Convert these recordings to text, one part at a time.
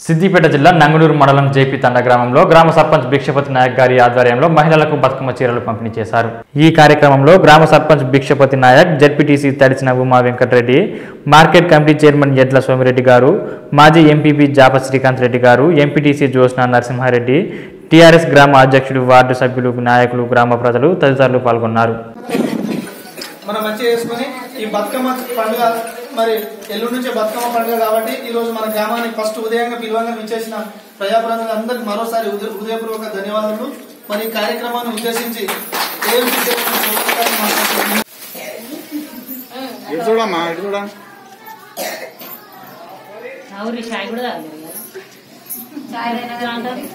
సిద్దిపేట జిల్లా నంగునూరు మండలం జేపీ తండ గ్రామంలో గ్రామ సర్పంచ్ భిక్షపతి నాయక్ గారి ఆధ్వర్యంలో మహిళలకు బతుకమ్మ చీరలు పంపిణీ చేశారు ఈ కార్యక్రమంలో గ్రామ సర్పంచ్ భిక్షపతి నాయక్ జడ్పీటీసీ తడిసిన Uma Venkatareddy market committee chairman Edla Somireddy గారు మాజీ ఎంపీపీ జాప శ్రీకాంత్ రెడ్డి గారు ఎంపీటీసీ జ్యోత్స్న నరసింహారెడ్డి టీఆర్ఎస్ గ్రామ అధ్యక్షుడు వార్డు సభ్యులు నాయకులు గ్రామ ప్రజలు తదితరులు పాల్గొన్నారు మనం మంచిగా చేసుకుని ఈ బతుకమ్మ పండుగ మరి ఎల్లుండి నుంచే బతుకమ్మ పండుగ కాబట్టి ఈ రోజు మన గ్రామానికి ఫస్ట్ ఉదయంగా పిలువంగా విచ్చేసిన ప్రజాప్రతినిధులందరికీ మరోసారి హృదయ- హృదయపూర్వక ధన్యవాదాలు మరి ఈ కార్యక్రమాన్ని ఉద్దేశించి ఏం మాట్లాడుతున్నాం ఇటు చూడమ్మా ఇటు చూడ అవురి చాయ్ కూడా తాగలేదు ఎట్లా అంటారు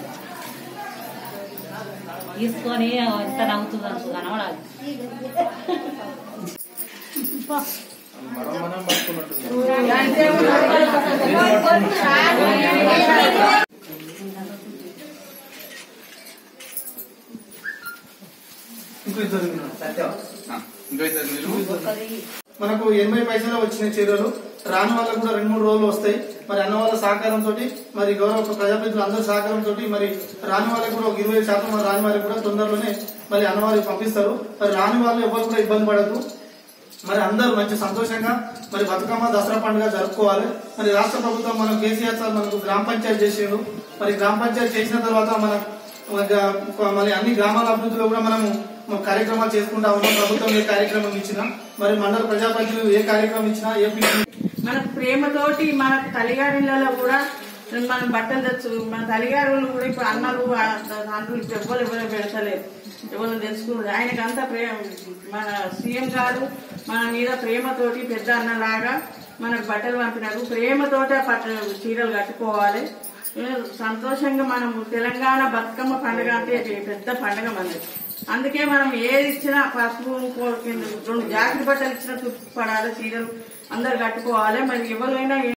తీసుకొని ఎంత నవ్వుతుంది అనుకో కనబడాలి ఇంకో ఇద్దరు ఉన్నారు. ఇంకో ఇద్దరు నిలువు. మనకు ఎనభై పైసలు వచ్చిన చీరలు రాని వాళ్ళకు కూడా రెండు మూడు రోజులు వస్తాయి మరి అన్న వాళ్ళ సహకారంతో మరి గౌరవ ప్రజాప్రతినిధులు అందరి సహకారంతో మరి రాని వాళ్ళకి కూడా ఒక ఇరవై శాతం మరి రాని వారికి కూడా తొందరలోనే మరి అన్న వారికి పంపిస్తారు మరి రాని వాళ్ళు ఎవరు కూడా ఇబ్బంది పడదు మరి అందరూ మంచి సంతోషంగా మరి బతుకమ్మ దసరా పండుగ జరుపుకోవాలి మరి రాష్ట్ర ప్రభుత్వం మనం కేసీఆర్ సార్ మనకు గ్రామ పంచాయతీ చేసిండు మరి గ్రామ పంచాయతీ చేసిన తర్వాత మన మన- మరి అన్ని గ్రామాల అభివృద్ధిలో కూడా మనము మన కార్యక్రమాలు చేసుకుంటా ఉన్నాం ప్రభుత్వం ఏ కార్యక్రమం ఇచ్చినా మరి మండల ప్రజాప్రతినిధులు ఏ కార్యక్రమం ఇచ్చినా ఏ పిలుపు మన ప్రేమతోటి మన తల్లిగారిళ్ళలో కూడా మనం బట్టలు తెచ్చు మన తల్లిగారులు కూడా ఇప్పుడు అన్నలు తండ్రులు ఇప్పుడు ఎవ్వరు ఎవరు పెడతలేదు ఎవరు తెలుసుకున్నారు ఆయనకు అంత ప్రేమ మన సీఎం గారు మన మీద ప్రేమతోటి పెద్ద అన్నలాగా మనకు బట్టలు పంపినారు ప్రేమతోటే పట్ట చీరలు కట్టుకోవాలి ఏ, సంతోషంగా మనం తెలంగాణ బతుకమ్మ పండుగ అంటే ఇది పెద్ద పండుగ మనది అందుకే మనం ఏది ఇచ్చినా పసుపు కుంకుమ కింద రెండు జాకెట్ బట్టలు ఇచ్చినా తృప్తి పడాలి చీరలు అందరు కట్టుకోవాలి మరి ఎవరైనా